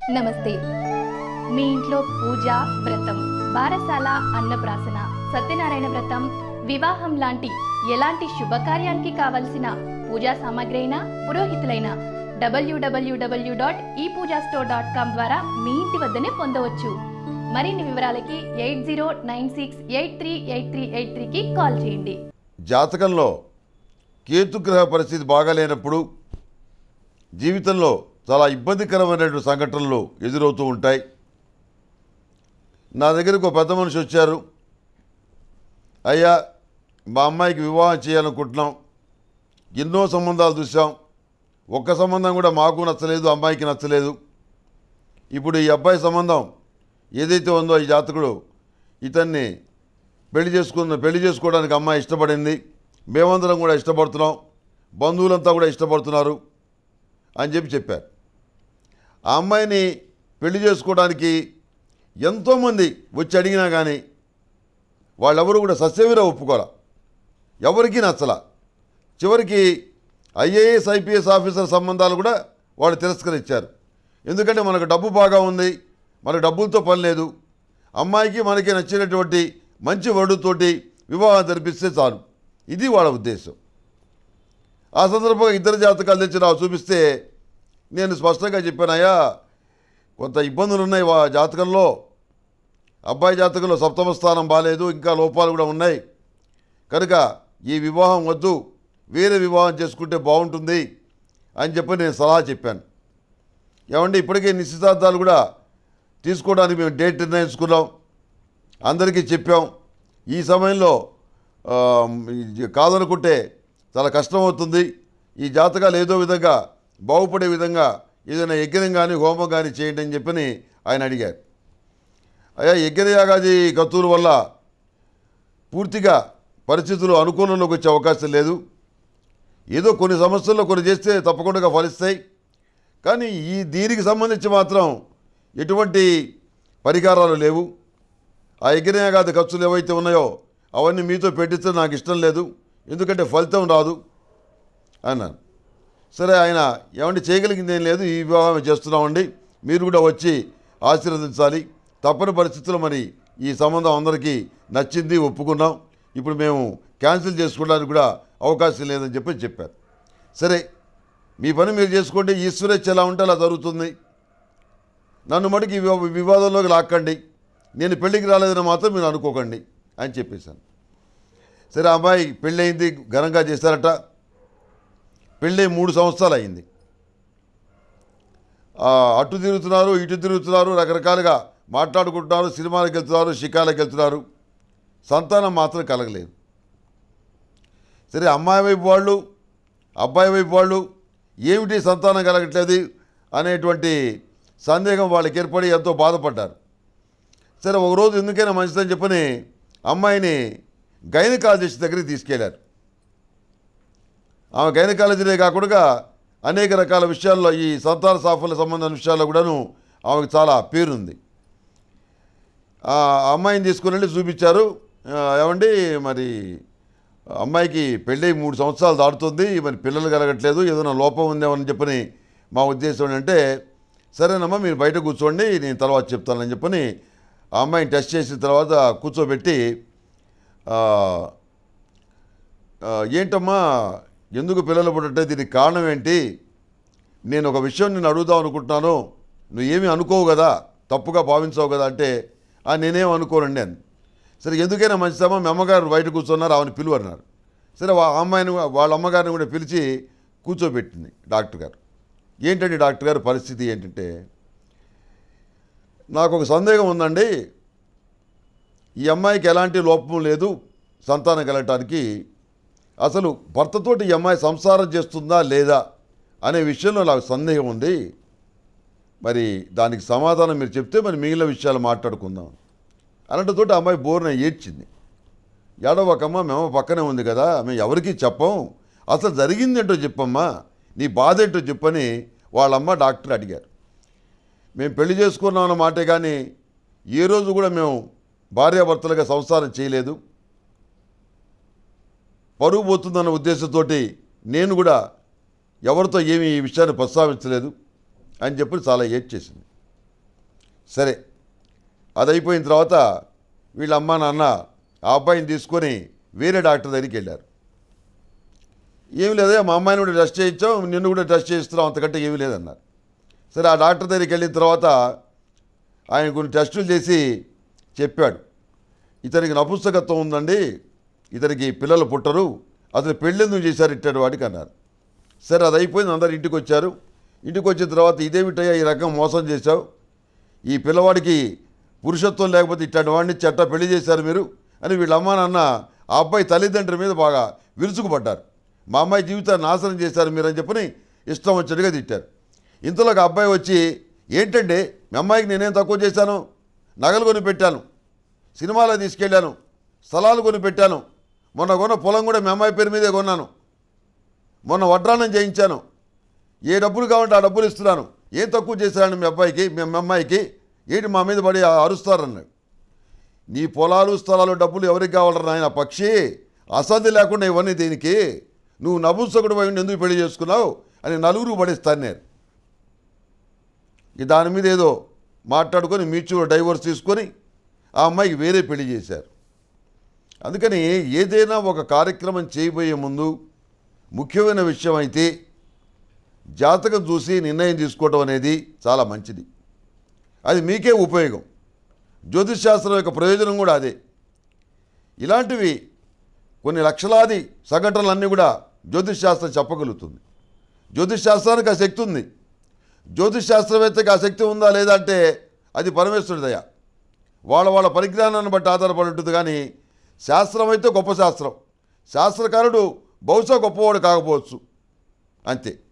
నమస్తే మీ ఇంట్లో పూజ వ్రతం బారసాల అన్నప్రాసన సత్యనారాయణ వ్రతం వివాహం లాంటి ఎలాంటి శుభకార్యానికి కావలసిన పూజా సామాగ్రి అయినా పురోహితులైన డబ్ల్యూడబ్ల్యూడబ్ల్యూ డాట్ ఈ పూజా స్టోర్ డాట్ కామ్ ద్వారా మీ ఇంటి వద్దనే పొందవచ్చు మరిన్ని వివరాలకి eight zero nine six eight three eight three eight త్రీకి కాల్ చేయండి జాతకంలో కేతుగ్రహ పరిస్థితి బాగాలేనప్పుడు జీవితంలో చాలా ఇబ్బందికరమైనటువంటి సంఘటనలు ఎదురవుతూ ఉంటాయి నా దగ్గరకు ఒక పెద్ద మనిషి వచ్చారు అయ్యా మా అమ్మాయికి వివాహం చేయాలనుకుంటున్నాం ఎన్నో సంబంధాలు చూసాం ఒక్క సంబంధం కూడా మాకు నచ్చలేదు అమ్మాయికి నచ్చలేదు ఇప్పుడు ఈ అబ్బాయి సంబంధం ఏదైతే ఉందో ఈ జాతకుడు ఇతన్ని పెళ్లి చేసుకున్న పెళ్లి చేసుకోవడానికి అమ్మాయి ఇష్టపడింది మేమందరం కూడా ఇష్టపడుతున్నాం బంధువులంతా కూడా ఇష్టపడుతున్నారు అని చెప్పి చెప్పారు ఆ అమ్మాయిని పెళ్లి చేసుకోవడానికి ఎంతోమంది వచ్చి అడిగినా కానీ వాళ్ళెవరూ కూడా సస్యవీర ఒప్పుకోరా ఎవరికీ నచ్చలా చివరికి ఐఏఎస్ ఐపీఎస్ ఆఫీసర్ సంబంధాలు కూడా వాళ్ళు తిరస్కరించారు ఎందుకంటే మనకు డబ్బు బాగా ఉంది మనకు డబ్బులతో పని లేదు అమ్మాయికి మనకి నచ్చినటువంటి మంచి వడుతోటి వివాహం జరిపిస్తే చాలు ఇది వాళ్ళ ఉద్దేశం ఆ సందర్భంగా ఇద్దరు జాతకాలు తెచ్చి నాకు చూపిస్తే నేను స్పష్టంగా చెప్పానయ్యా కొంత ఇబ్బందులు ఉన్నాయి వా జాతకంలో అబ్బాయి జాతకంలో సప్తమ స్థానం బాగాలేదు ఇంకా లోపాలు కూడా ఉన్నాయి కనుక ఈ వివాహం వద్దు వేరే వివాహం చేసుకుంటే బాగుంటుంది అని చెప్పి నేను సలహా చెప్పాను ఏమంటే ఇప్పటికే నిశ్చితార్థాలు కూడా తీసుకోవడానికి మేము డేట్ నిర్ణయించుకున్నాం అందరికీ చెప్పాం ఈ సమయంలో ఆ, ఇది కాదనుకుంటే చాలా కష్టం అవుతుంది ఈ జాతకాలు ఏదో విధంగా బాగుపడే విధంగా ఏదైనా యజ్ఞం కానీ హోమం కానీ చేయండి అని చెప్పని ఆయన అడిగారు అయ్యా యజ్ఞయాగాది కత్తుల వల్ల పూర్తిగా పరిస్థితులు అనుకూలంలోకి వచ్చే అవకాశం లేదు ఏదో కొన్ని సమస్యల్లో కొన్ని చేస్తే తప్పకుండా ఫలిస్తాయి కానీ ఈ దీనికి సంబంధించి మాత్రం ఎటువంటి పరిహారాలు లేవు ఆ యజ్ఞయాగాది ఖర్చులు ఏవైతే ఉన్నాయో అవన్నీ మీతో పెట్టించడం నాకు ఇష్టం లేదు ఎందుకంటే ఫలితం రాదు అన్నాను సరే ఆయన ఏమంటే చేయగలిగింది ఏం లేదు ఈ వివాహం చేస్తున్నామండి మీరు కూడా వచ్చి ఆశీర్వదించాలి తప్పని పరిస్థితుల్లో మరి ఈ సంబంధం అందరికీ నచ్చింది ఒప్పుకున్నాం ఇప్పుడు మేము క్యాన్సిల్ చేసుకోవడానికి కూడా అవకాశం లేదని చెప్పి చెప్పారు సరే మీ పని మీరు చేసుకోండి ఈశ్వరేచ్ఛ ఎలా ఉంటే అలా జరుగుతుంది నన్ను మటుకు ఈ వివా- వివాదంలోకి లాక్కండి నేను పెళ్ళికి రాలేదని మాత్రం మీరు అనుకోకండి అని చెప్పేశాను సరే ఆ అమ్మాయి పెళ్ళయింది ఘనంగా చేశారట పెళ్ళై మూడు సంవత్సరాలు అయింది ఆ, అటు తిరుగుతున్నారు ఇటు తిరుగుతున్నారు రకరకాలుగా మాట్లాడుకుంటున్నారు సినిమాలకు వెళ్తున్నారు షికాలకు వెళ్తున్నారు సంతానం మాత్రం కలగలేదు సరే అమ్మాయి వైపు వాళ్ళు అబ్బాయి వైపు వాళ్ళు ఏమిటి సంతానం కలగట్లేదు అనేటువంటి సందేహం వాళ్ళకి ఏర్పడి ఎంతో బాధపడ్డారు సరే ఒకరోజు ఎందుకైనా మంచిదని చెప్పని అమ్మాయిని గైనకాలజిస్ట్ దగ్గరికి తీసుకెళ్లారు ఆమె గైనకాలజీనే కాకుండా అనేక రకాల విషయాల్లో ఈ సంతాన సాఫల్య సంబంధమైన విషయాల్లో కూడాను ఆమెకు చాలా పేరుంది ఆ అమ్మాయిని తీసుకుని వెళ్ళి చూపించారు ఆ, ఏమండి మరి అమ్మాయికి పెళ్ళి మూడు సంవత్సరాలు దాటుతుంది మరి పిల్లలు కలగట్లేదు ఏదైనా లోపం ఉందేమని చెప్పని మా ఉద్దేశం అంటే సరేనమ్మా మీరు బయట కూర్చోండి నేను తర్వాత చెప్తానని చెప్పని ఆ అమ్మాయిని టెస్ట్ చేసిన తర్వాత కూర్చోబెట్టి ఆ, ఆ, ఏంటమ్మా ఎందుకు పిల్లలు పుట్టంటే దీనికి కారణం ఏంటి నేను ఒక విషయం నేను అడుగుదాం అనుకుంటున్నాను నువ్వు ఏమీ అనుకోవు కదా తప్పుగా భావించవు కదా అంటే "ఆ, నేనేం అనుకోనండి అని సరే ఎందుకైనా మంచిదమ్మా మీ అమ్మగారు బయట కూర్చున్నారు ఆమెను పిలువు అన్నారు సరే వా- ఆ అమ్మాయిని వాళ్ళ అమ్మగారిని కూడా పిలిచి కూర్చోబెట్టింది డాక్టర్ గారు ఏంటండి డాక్టర్ గారు పరిస్థితి ఏంటంటే నాకు ఒక సందేహం ఉందండి ఈ అమ్మాయికి ఎలాంటి లోపం లేదు సంతానం కలగటానికి అసలు భర్తతోటి ఈ అమ్మాయి సంసారం చేస్తుందా లేదా అనే విషయంలో నాకు సందేహం ఉంది మరి దానికి సమాధానం మీరు చెప్తే మరి మిగిలిన విషయాలు మాట్లాడుకుందాం అలాంటితోటి ఆ అమ్మాయి బోర్న ఏడ్చింది ఏడవకమ్మ మేము పక్కనే ఉంది కదా మేము ఎవరికీ చెప్పం అసలు జరిగిందేంటో చెప్పమ్మా నీ బాధ ఏంటో చెప్పని వాళ్ళమ్మ డాక్టర్ అడిగారు మేము పెళ్లి చేసుకున్నాం అన్న మాటే కానీ ఏ రోజు కూడా మేము భార్యాభర్తలుగా సంసారం చేయలేదు పరువు పోతుందన్న ఉద్దేశంతో నేను కూడా ఎవరితో ఏమీ ఈ విషయాన్ని ప్రస్తావించలేదు అని చెప్పి చాలా ఏడ్ చేసింది సరే అది అయిపోయిన తర్వాత వీళ్ళ అమ్మ నాన్న ఆ అబ్బాయిని తీసుకొని వేరే డాక్టర్ దగ్గరికి వెళ్ళారు ఏమి లేదే మా అమ్మాయిని కూడా టెస్ట్ చేయించాం నిన్ను కూడా టెస్ట్ చేయిస్తున్నాం అంతకంటే ఏమీ లేదన్నారు సరే ఆ డాక్టర్ దగ్గరికి వెళ్ళిన తర్వాత ఆయన కొన్ని టెస్టులు చేసి చెప్పాడు ఇతనికి నపుస్తకత్వం ఉందండి ఇతనికి పిల్లలు పుట్టరు అతను పెళ్ళెందుకు చేశారు ఇట్టాడు వాడికి అన్నారు సరే అది అయిపోయింది అందరు ఇంటికి వచ్చారు ఇంటికి వచ్చిన తర్వాత ఇదేమిటయ్యా ఈ రకం మోసం చేశావు ఈ పిల్లవాడికి పురుషత్వం లేకపోతే ఇట్లాంటి వాడిని చెట్ట పెళ్లి చేశారు మీరు అని వీళ్ళ అమ్మ నాన్న ఆ అబ్బాయి తల్లిదండ్రుల మీద బాగా విరుచుకుపడ్డారు మా అమ్మాయి జీవితాన్ని నాశనం చేశారు మీరు అని చెప్పని ఇష్టం వచ్చినట్టుగా తిట్టారు ఇంతలో ఒక అబ్బాయి వచ్చి ఏంటండి మీ అమ్మాయికి నేనేం తక్కువ చేశాను నగలు కొని పెట్టాను సినిమాలో తీసుకెళ్ళాను స్థలాలు కొని పెట్టాను మొన్న కొన్న పొలం కూడా మీ అమ్మాయి పేరు మీదే కొన్నాను మొన్న వడ్రానం చేయించాను ఏ డబ్బులు కావాలంటే ఆ డబ్బులు ఇస్తున్నాను ఏం తక్కువ చేశారని మీ అబ్బాయికి మీ అమ్మాయికి ఏంటి మా మీద పడి అరుస్తారన్నాడు నీ పొలాలు స్థలాలు డబ్బులు ఎవరికి కావాలరా నాయన పక్షి అసంది లేకుండా ఇవన్నీ దీనికి నువ్వు నపుంసకుడు పోయి ఎందుకు పెళ్లి చేసుకున్నావు అని నలుగురు పడిస్తాను నేను ఈ దాని మీద ఏదో మాట్లాడుకొని మ్యూచువల్ డైవర్స్ తీసుకొని ఆ అమ్మాయికి వేరే పెళ్లి చేశారు అందుకని ఏదైనా ఒక కార్యక్రమం చేయబోయే ముందు ముఖ్యమైన విషయం అయితే జాతకం చూసి నిర్ణయం తీసుకోవడం అనేది చాలా మంచిది అది మీకే ఉపయోగం జ్యోతిష్ శాస్త్రం యొక్క ప్రయోజనం కూడా అదే ఇలాంటివి కొన్ని లక్షలాది సంఘటనలన్నీ కూడా జ్యోతిష్ శాస్త్రం చెప్పగలుగుతుంది జ్యోతిష్ శాస్త్రానికి ఆ శక్తి ఉంది జ్యోతిష్ శాస్త్రవేత్తకి ఆ శక్తి ఉందా లేదా అంటే అది పరమేశ్వరుదయ వాళ్ళ వాళ్ళ పరిజ్ఞానాన్ని బట్టి ఆధారపడి ఉంటుంది కానీ శాస్త్రం అయితే గొప్ప శాస్త్రం శాస్త్రకారుడు బహుశా గొప్పవాడు కాకపోవచ్చు అంతే